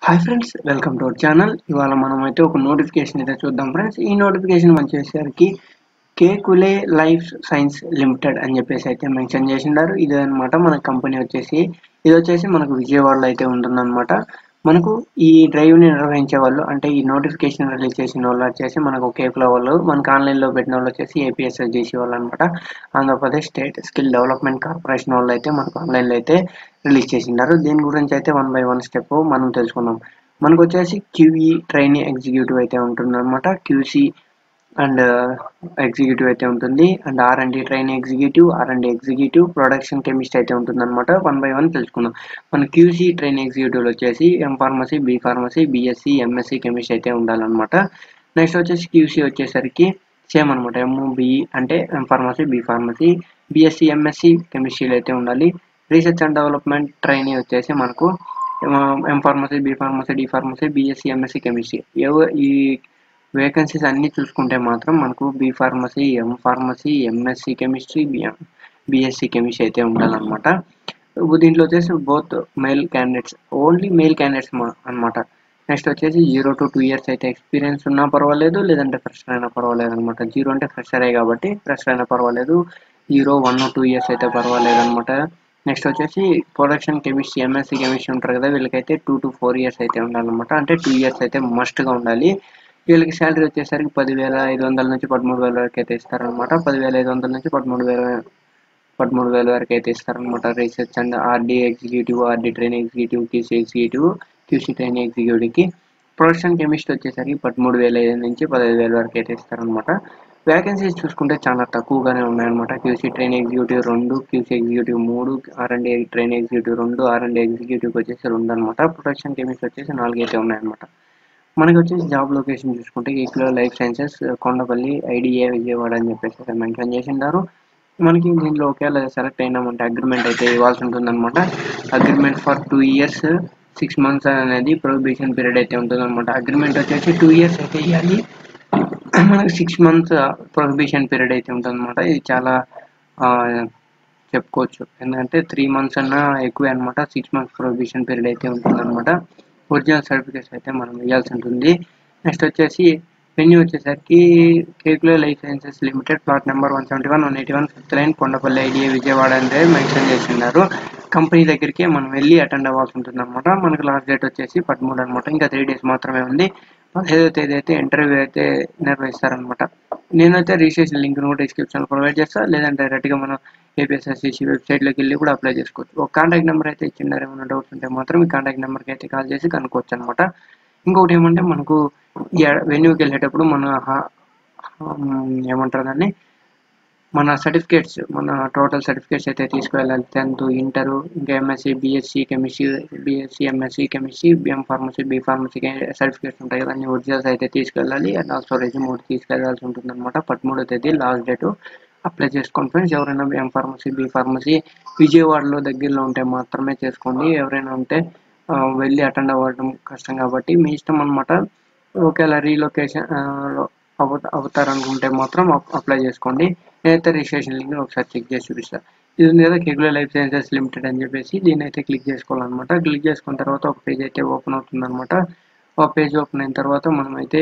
hi friends welcome to our channel ఇవాళ మనం అయితే ఒక నోటిఫికేషన్ అయితే చూద్దాం ఫ్రెండ్స్ ఈ నోటిఫికేషన్ వచ్చేసరికి కే కులే లైఫ్ సైన్స్ లిమిటెడ్ అని చెప్పేసి అయితే మెన్షన్ చేసిండారు ఇది అనమాట మన కంపెనీ వచ్చేసి ఇది వచ్చేసి మనకు విజయవాడలో అయితే ఉంటుందన్నమాట మనకు ఈ డ్రైవ్ని నిర్వహించే వాళ్ళు అంటే ఈ నోటిఫికేషన్ రిలీజ్ చేసిన వాళ్ళు వచ్చేసి మనకు కేకుల వాళ్ళు మనకు ఆన్లైన్లో పెట్టిన వాళ్ళు వచ్చేసి ఏపీఎస్ఎస్ చేసే వాళ్ళు అనమాట Andhra Pradesh state skill development corporation వాళ్ళు అయితే మనకు ఆన్లైన్లో అయితే రిలీజ్ చేసినారు దీని గురించి అయితే వన్ బై వన్ స్టెప్ మనం తెలుసుకుందాం మనకు వచ్చేసి క్యూఈ ట్రైనీ ఎగ్జిక్యూటివ్ అయితే ఉంటుంది అనమాట క్యూసీ అండ్ ఎగ్జిక్యూటివ్ అయితే ఉంటుంది and R and D train executive R and executive production chemist అయితే ఉంటుంది అనమాట వన్ బై వన్ తెలుసుకుందాం మన క్యూసీ ట్రైన్ ఎగ్జిక్యూటివ్లు వచ్చేసి M pharmacy B pharmacy BSc MSc chemist అయితే ఉండాలన్నమాట నెక్స్ట్ వచ్చేసి క్యూసీ వచ్చేసరికి సేమ్ అనమాట ఎమ్ బిఈ అంటే M pharmacy B pharmacy BSc MSc కెమిస్ట్రీలు అయితే ఉండాలి రీసెర్చ్ అండ్ డెవలప్మెంట్ ట్రైనీ వచ్చేసి మనకు M pharmacy B pharmacy D pharmacy BSc MSc chemistry ఎవ ఈ వేకెన్సీస్ అన్నీ చూసుకుంటే మాత్రం మనకు B pharmacy M pharmacy MSc chemistry BM BSc chemistry అయితే ఉండాలన్నమాట దీంట్లో వచ్చేసి both male candidates only male candidates అనమాట నెక్స్ట్ వచ్చేసి జీరో టు టూ ఇయర్స్ అయితే ఎక్స్పీరియన్స్ ఉన్నా పర్వాలేదు లేదంటే ఫ్రెషర్ అయినా పర్వాలేదు అనమాట జీరో అంటే ఫ్రెషరే కాబట్టి ఫ్రెషర్ అయినా పర్వాలేదు జీరో వన్ టూ ఇయర్స్ అయితే పర్వాలేదు అనమాట నెక్స్ట్ వచ్చేసి ప్రొడక్షన్ కెమిస్ట్రీ ఎంఎస్సి కెమిస్ట్రీ ఉంటారు కదా వీళ్ళకైతే టూ టు ఫోర్ ఇయర్స్ అయితే ఉండాలన్నమాట అంటే టూ ఇయర్స్ అయితే మస్ట్గా ఉండాలి వీళ్ళకి శాలరీ వచ్చేసరికి పదివేల ఐదు వందల నుంచి పదమూడు వేల వరకు అయితే ఇస్తారనమాట పదివేల ఐదు వందల నుంచి పదమూడు వేల పదమూడు వేల వరకు అయితే ఇస్తారనమాట research and RD executive RD train executive QC executive QC train ఎగ్జిక్యూటివ్కి ప్రొడక్షన్ కెమిస్ట్ వచ్చేసరికి పదమూడు వేల ఐదు నుంచి పదహైదు వేల వరకు అయితే ఇస్తారనమాట వ్యాకెన్సీస్ చూసుకుంటే చాలా తక్కువగానే ఉన్నాయన్నమాట క్యూసీ ట్రైన్ ఎగ్జిక్యూటివ్ రెండు క్యూసీ ఎగ్జిక్యూటివ్ మూడు ఆర్ అండ్ ట్రైన్ ఎగ్జిక్యూటివ్ రెండు ఆర్ అండ్ ఎగ్జిక్యూటివ్కి వచ్చేసి రెండు అనమాట ప్రొడక్షన్ కెమిస్ట్ వచ్చేసి నాలుగు అయితే ఉన్నాయన్నమాట మనకి వచ్చేసి జాబ్ లొకేషన్ చూసుకుంటే ఈక్లో life sciences Kondapalli IDA Vijayawada అని చెప్పేసి మెన్షన్ చేసిండారు మనకి దీనిలో ఒకవేళ సెలెక్ట్ అయినామంటే అగ్రిమెంట్ అయితే ఇవ్వాల్సి ఉంటుందన్నమాట agreement for two years six months అనేది ప్రొహిబిషన్ పీరియడ్ అయితే ఉంటుందన్నమాట అగ్రిమెంట్ వచ్చేసి టూ ఇయర్స్ అయితే ఇవ్వాలి మనకి సిక్స్ మంత్స్ ప్రొహిబిషన్ పీరియడ్ అయితే ఉంటుందన్నమాట ఇది చాలా చెప్పుకోవచ్చు ఎందుకంటే త్రీ మంత్స్ అన్నా ఎక్కువే అనమాట సిక్స్ మంత్స్ ప్రొహిబిషన్ పీరియడ్ అయితే ఉంటుందన్నమాట ఒరిజినల్ సర్టిఫికేట్స్ అయితే మనం ఇవ్వాల్సి ఉంటుంది నెక్స్ట్ వచ్చేసి వెన్యూ వచ్చేసరికి కేకులో life sciences limited plot number one seventy one one eighty one fifth line Kondapalli IDA Vijayawada అనేది మెన్షన్ చేస్తున్నారు కంపెనీ దగ్గరికి మనం వెళ్ళి అటెండ్ అవ్వాల్సి ఉంటుంది అనమాట మనకు లాస్ట్ డేట్ వచ్చేసి పదమూడు అనమాట ఇంకా త్రీ డేస్ మాత్రమే ఉంది పదిహేదో తేదీ అయితే ఇంటర్వ్యూ అయితే నిర్వహిస్తారనమాట నేనైతే రిజిస్ట్రేషన్ లింక్ కూడా డిస్క్రిప్షన్లో ప్రొవైడ్ చేస్తాను లేదంటే డైరెక్ట్గా మనం ఏపీఎస్ఎస్సిసి వెబ్సైట్లోకి వెళ్ళి కూడా అప్లై చేసుకోవచ్చు ఒక కాంటాక్ట్ నెంబర్ అయితే ఇచ్చిండారు ఏమైనా డౌట్స్ ఉంటే మాత్రం ఈ కాంటాక్ట్ నెంబర్కి అయితే కాల్ చేసి కనుక్కోవచ్చు అనమాట ఇంకొకటి ఏమంటే మనకు వెన్యూకి వెళ్ళేటప్పుడు మన ఏమంటారు దాన్ని మన సర్టిఫికేట్స్ మన టోటల్ సర్టిఫికేట్స్ అయితే తీసుకువెళ్ళాలి టెన్త్ ఇంటర్ ఇంకా MSc BSc chemistry BSc MSc chemistry BM pharmacy B pharmacy certificates ఉంటాయి కదా అన్ని ఒరిజినల్స్ అయితే తీసుకెళ్ళాలి అండ్ ఆల్సో రెజ్యూమ్ కూడా తీసుకెళ్లాల్సి ఉంటుంది అనమాట పదమూడో తేదీ లాస్ట్ డేట్ అప్లై చేసుకోండి ఫ్రెండ్స్ ఎవరైనా ఎం ఫార్మసీ బి ఫార్మసీ విజయవాడలో దగ్గరలో ఉంటే మాత్రమే చేసుకోండి ఎవరైనా ఉంటే వెళ్ళి అటెండ్ అవ్వడం కష్టం కాబట్టి మీ ఇష్టం అనమాట ఒకవేళ రీలొకేషన్ అవుతారనుకుంటే మాత్రం అప్లై చేసుకోండి నేనైతే రిజిస్ట్రేషన్ లింక్ ఒకసారి చెక్ చేసి చూపిస్తాను ఇది ఉంది కదా కేకులర్ లైఫ్ సైన్సెస్ లిమిటెడ్ అని చెప్పేసి దీన్ని అయితే క్లిక్ చేసుకోవాలన్నమాట క్లిక్ చేసుకున్న తర్వాత ఒక పేజ్ అయితే ఓపెన్ అవుతుందన్నమాట ఒక పేజ్ ఓపెన్ అయిన తర్వాత మనం అయితే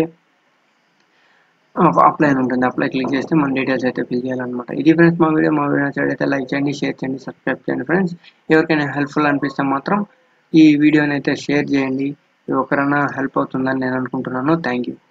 అప్లై అని ఉంటుంది అప్లై క్లిక్ చేస్తే మన డీటెయిల్స్ అయితే ఫిల్ చేయాలన్నమాట ఇది ఫ్రెండ్స్ మా వీడియో మా వీడియో నచ్చితే అయితే లైక్ చేయండి షేర్ చేయండి సబ్స్క్రైబ్ చేయండి ఫ్రెండ్స్ ఎవరికైనా హెల్ప్ఫుల్ అనిపిస్తే మాత్రం ఈ వీడియోని అయితే షేర్ చేయండి ఒకరైనా హెల్ప్ అవుతుందని నేను అనుకుంటున్నాను థ్యాంక్ యూ